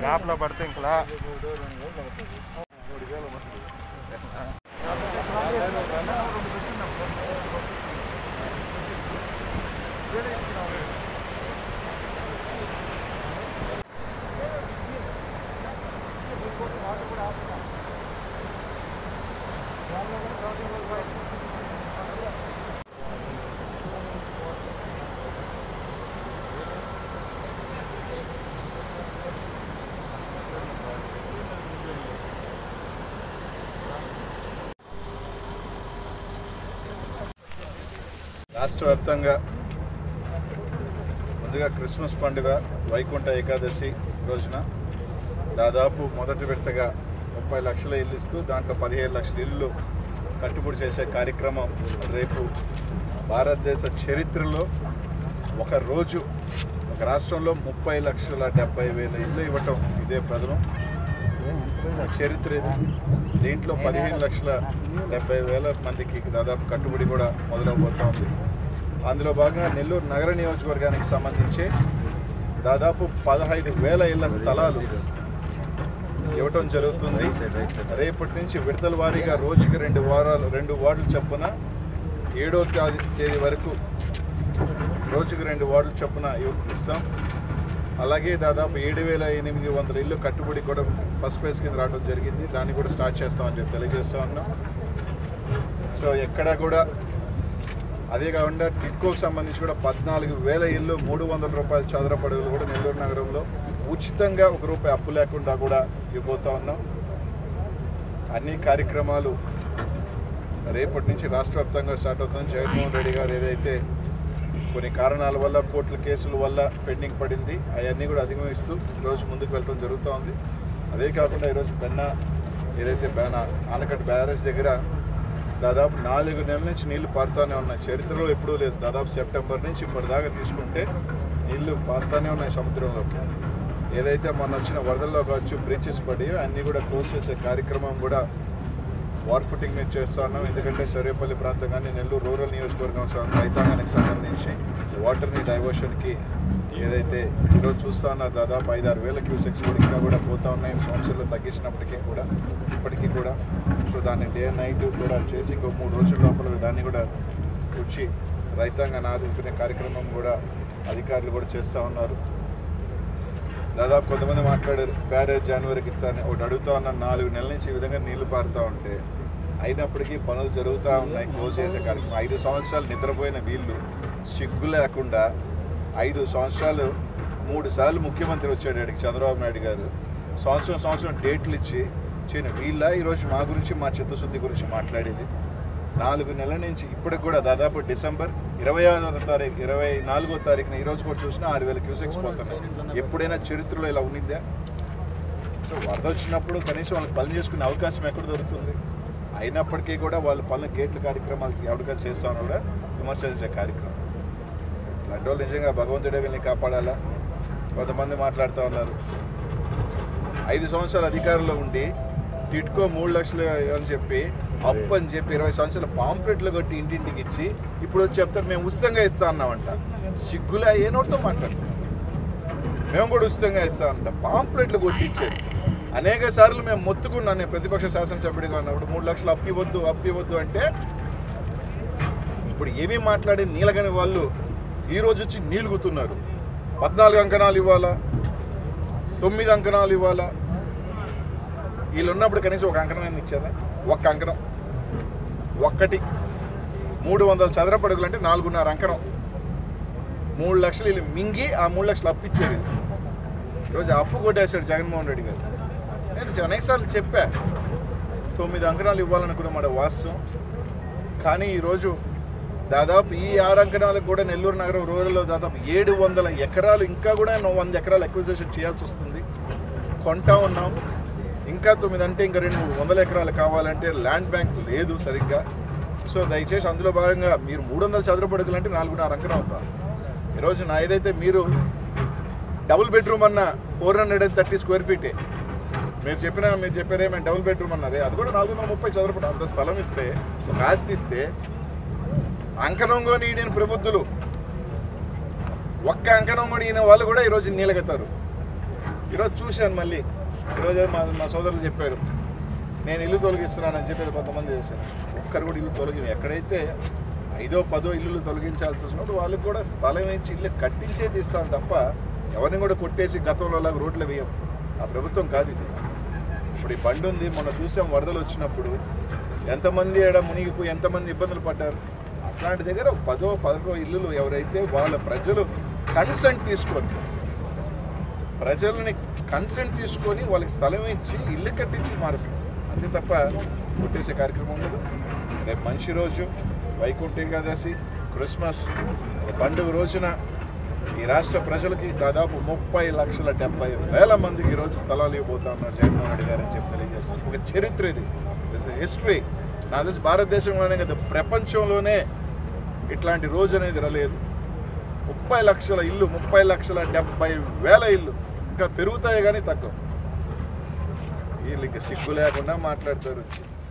మ్యాప్లో పడితే ఇంకలా రాష్ట్ర వ్యాప్తంగా ముందుగా క్రిస్మస్ పండుగ వైకుంఠ ఏకాదశి రోజున దాదాపు మొదటి విడతగా ముప్పై లక్షల ఇల్లు ఇస్తూ దాంట్లో పదిహేను లక్షల ఇల్లు కట్టుబడి చేసే కార్యక్రమం రేపు భారతదేశ చరిత్రలో ఒక రోజు ఒక రాష్ట్రంలో ముప్పై లక్షల డెబ్బై వేల ఇల్లు ఇవ్వటం ఇదే ప్రథమం చరిత్ర ఇది దీంట్లో పదిహేను లక్షల డెబ్బై వేల మందికి దాదాపు కట్టుబడి కూడా మొదలవబోతా ఉంది అందులో భాగంగా నెల్లూరు నగర నియోజకవర్గానికి సంబంధించి దాదాపు పదహైదు వేల ఇళ్ల స్థలాలు ఇవ్వటం జరుగుతుంది రేపటి నుంచి విడతల వారీగా రోజుకి రెండు వారాలు రెండు వార్డులు చొప్పున ఏడో తేదీ తేదీ వరకు రోజుకి రెండు వార్డులు చొప్పున ఇవ్- ఇస్తాం అలాగే దాదాపు ఏడు వేల ఎనిమిది వందల ఇల్లు కట్టుబడి కూడా ఫస్ట్ ఫేజ్ కింద రావడం జరిగింది దాన్ని కూడా స్టార్ట్ చేస్తామని చెప్పి తెలియజేస్తా ఉన్నాం సో ఎక్కడ కూడా అదే కాకుండా టిట్కోకి సంబంధించి కూడా పద్నాలుగు వేల ఇల్లు మూడు వందల రూపాయల చదరపు అడుగులు కూడా నెల్లూరు నగరంలో ఉచితంగా ఒక రూపాయి అప్పు లేకుండా కూడా ఇవ్వబోతా ఉన్నాం అన్ని కార్యక్రమాలు రేపటి నుంచి రాష్ట్ర వ్యాప్తంగా స్టార్ట్ అవుతుంది జగన్మోహన్ రెడ్డి గారు ఏదైతే కొన్ని కారణాల వల్ల కోర్టుల కేసుల వల్ల పెండింగ్ పడింది అవన్నీ కూడా అధిగమిస్తూ రోజు ముందుకు వెళ్ళడం జరుగుతూ ఉంది అదే కాకుండా ఈరోజు పెన్న ఏదైతే బేనా ఆనకట్ట బ్యారేజ్ దగ్గర దాదాపు నాలుగు నెలల నుంచి నీళ్లు పారుతూనే ఉన్నాయి చరిత్రలో ఎప్పుడూ లేదు దాదాపు సెప్టెంబర్ నుంచి ఇప్పటిదాకా తీసుకుంటే నీళ్లు పారుతూనే ఉన్నాయి సముద్రంలోకి ఏదైతే మొన్న వచ్చిన వరదల్లో కావచ్చు బ్రిడ్జెస్ పడి అన్నీ కూడా క్లోజ్ చేసే కార్యక్రమం కూడా వార్ ఫుటింగ్ మీద చేస్తా ఉన్నాం ఎందుకంటే సర్వేపల్లి ప్రాంతం కానీ నెల్లూరు రూరల్ నియోజకవర్గం సం- రైతాంగానికి సంబంధించి వాటర్ని డైవర్షన్కి ఏదైతే ఈరోజు చూస్తా ఉన్నారు దాదాపు ఐదు ఆరు వేల క్యూసెక్స్ కూడా ఇంకా కూడా పోతా ఉన్నాయి సంవత్సరాలు తగ్గించినప్పటికీ కూడా ఇప్పటికీ కూడా సో దాన్ని డే నైట్ కూడా చేసి ఇంకో మూడు రోజుల లోపల దాన్ని కూడా వచ్చి రైతాంగాన్ని ఆదుకునే కార్యక్రమం కూడా అధికారులు కూడా చేస్తూ ఉన్నారు దాదాపు కొంతమంది మాట్లాడారు బ్యారేజ్ జనవరికి ఇస్తారని ఒకటి అడుగుతా ఉన్నాను నాలుగు నెలల నుంచి ఈ విధంగా నీళ్లు పారుతూ ఉంటే అయినప్పటికీ పనులు జరుగుతూ ఉన్నాయి క్లోజ్ చేసే కార్యక్రమం ఐదు సంవత్సరాలు నిద్రపోయిన వీళ్ళు సిగ్గు లేకుండా ఐదు సంవత్సరాలు మూడు సార్లు ముఖ్యమంత్రి వచ్చాడు ఇక్కడికి చంద్రబాబు నాయుడు గారు సంవత్సరం సంవత్సరం డేట్లు ఇచ్చి చేయను వీళ్ళ ఈరోజు మా గురించి మా చిత్తశుద్ధి గురించి మాట్లాడేది నాలుగు నెలల నుంచి ఇప్పటికి కూడా దాదాపు డిసెంబర్ ఇరవై ఆరో తారీఖు ఇరవై నాలుగో తారీఖున ఈ రోజు కూడా చూసినా ఆరు వేల క్యూసెక్స్ పోతున్నాయి ఎప్పుడైనా చరిత్రలో ఇలా ఉండిందా సో వరద వచ్చినప్పుడు కనీసం వాళ్ళకి పనులు చేసుకునే అవకాశం ఎక్కడ దొరుకుతుంది అయినప్పటికీ కూడా వాళ్ళు పనులు గేట్ల కార్యక్రమాలకి ఎవరికైనా చేస్తామని కూడా విమర్శించే కార్యక్రమం ఇట్లాంటి వాళ్ళు నిజంగా భగవంతుడే వీళ్ళని కాపాడాలా కొంతమంది మాట్లాడుతూ ఉన్నారు ఐదు సంవత్సరాలు అధికారంలో ఉండి టిట్కో మూడు లక్షలు అని చెప్పి అప్పు అని చెప్పి ఇరవై సంవత్సరాలు పాంప్లెట్లు కొట్టి ఇంటింటికి ఇచ్చి ఇప్పుడు వచ్చి చెప్తారు మేము ఉచితంగా ఇస్తా అన్నామంట సిగ్గులే ఏ నోటితో మాట్లాడుతున్నాం మేము కూడా ఉచితంగా ఇస్తామంట పాంప్లెట్లు కొట్టి ఇచ్చేది అనేక సార్లు మేము మొత్తుకున్నాను నేను ప్రతిపక్ష శాసనసభ్యుడిగా ఉన్నప్పుడు మూడు లక్షలు అప్పు ఇవ్వద్దు అప్పు ఇవ్వద్దు అంటే ఇప్పుడు ఏమీ మాట్లాడే నీలగని వాళ్ళు ఈ రోజు వచ్చి నీలుగుతున్నారు పద్నాలుగు అంకణాలు ఇవ్వాలా తొమ్మిది అంకణాలు ఇవ్వాలా వీళ్ళు ఉన్నప్పుడు కనీసం ఒక అంకణం ఇచ్చారా ఒక్క అంకణం ఒక్కటి మూడు వందల చదరపు అడుగులు అంటే నాలుగున్నర అంకణం మూడు లక్షలు వీళ్ళు మింగి ఆ మూడు లక్షలు అప్పు ఇచ్చారు ఈరోజు అప్పు కొట్టేశాడు జగన్మోహన్ రెడ్డి గారు నేను అనేకసార్లు చెప్పా తొమ్మిది అంకణాలు ఇవ్వాలనుకున్న మాట వాస్తవం కానీ ఈరోజు దాదాపు ఈ ఆరు అంకణాలకు కూడా నెల్లూరు నగరం రూరల్లో దాదాపు ఏడు వందల ఎకరాలు ఇంకా కూడా నువ్వు వంద ఎకరాలు ఎక్విజిషన్ చేయాల్సి వస్తుంది కొంటా ఉన్నాం ఇంకా తొమ్మిది అంటే ఇంకా రెండు వందల ఎకరాలు కావాలంటే ల్యాండ్ బ్యాంక్ లేదు సరిగ్గా సో దయచేసి అందులో భాగంగా మీరు మూడు వందల చదరపు అడుగులు అంటే నాలుగున్నర అంకణం అవుతా ఈరోజు నా ఏదైతే మీరు డబుల్ బెడ్రూమ్ అన్న four hundred and thirty square ఫీటే మీరు చెప్పిన మీరు చెప్పారే మేము డబుల్ బెడ్రూమ్ అన్నారే అది కూడా నాలుగు వందల ముప్పై చదరపు అంత స్థలం ఇస్తే ఒక ఆస్తి ఇస్తే అంకణం కొని ఈడిన ప్రబుద్ధులు ఒక్క అంకణం కూడా ఈయన వాళ్ళు కూడా ఈరోజు నీలగెత్తారు ఈరోజు చూశాను మళ్ళీ ఈరోజు మా మా సోదరులు చెప్పారు నేను ఇల్లు తొలగిస్తున్నానని చెప్పేది కొంతమంది చేశారు ఒక్కరు కూడా ఇల్లు తొలగి ఎక్కడైతే ఐదో పదో ఇల్లు తొలగించాల్సి వచ్చినప్పుడు వాళ్ళకి కూడా స్థలం ఇచ్చి ఇల్లు కట్టించే తీస్తాం తప్ప ఎవరిని కూడా కొట్టేసి గతంలో లాగా రోడ్లు వేయం ఆ ప్రభుత్వం కాదు ఇది ఇప్పుడు ఈ బండి ఉంది మొన్న చూసాం వరదలు వచ్చినప్పుడు ఎంతమంది ఎడ మునిగిపోయి ఎంతమంది ఇబ్బందులు పడ్డారు అట్లాంటి దగ్గర ఒక పదో పదకో ఇల్లులు ఎవరైతే వాళ్ళ ప్రజలు కన్సెంట్ తీసుకొని ప్రజలని కన్సెంట్ తీసుకొని వాళ్ళకి స్థలం ఇచ్చి ఇల్లు కట్టించి మారుస్తారు అంతే తప్ప కొట్టేసే కార్యక్రమం ఉండదు రేపు మంచి రోజు వైకుంఠ ఏకాదశి క్రిస్మస్ ఒక పండుగ రోజున ఈ రాష్ట్ర ప్రజలకి దాదాపు ముప్పై లక్షల డెబ్బై వేల మందికి ఈరోజు స్థలాలు ఇవ్వబోతా ఉన్నారు జగన్మోహన్ రెడ్డి గారు అని చెప్పి తెలియజేస్తారు ఒక చరిత్ర ఇది హిస్టరీ నా తెలిసి భారతదేశంలోనే కదా ప్రపంచంలోనే ఇట్లాంటి రోజు అనేది రాలేదు ముప్పై లక్షల ఇల్లు ముప్పై లక్షల డెబ్బై వేల ఇల్లు ఇంకా పెరుగుతాయి కానీ తక్కువ వీళ్ళకి సిగ్గు లేకుండా మాట్లాడతారు వచ్చి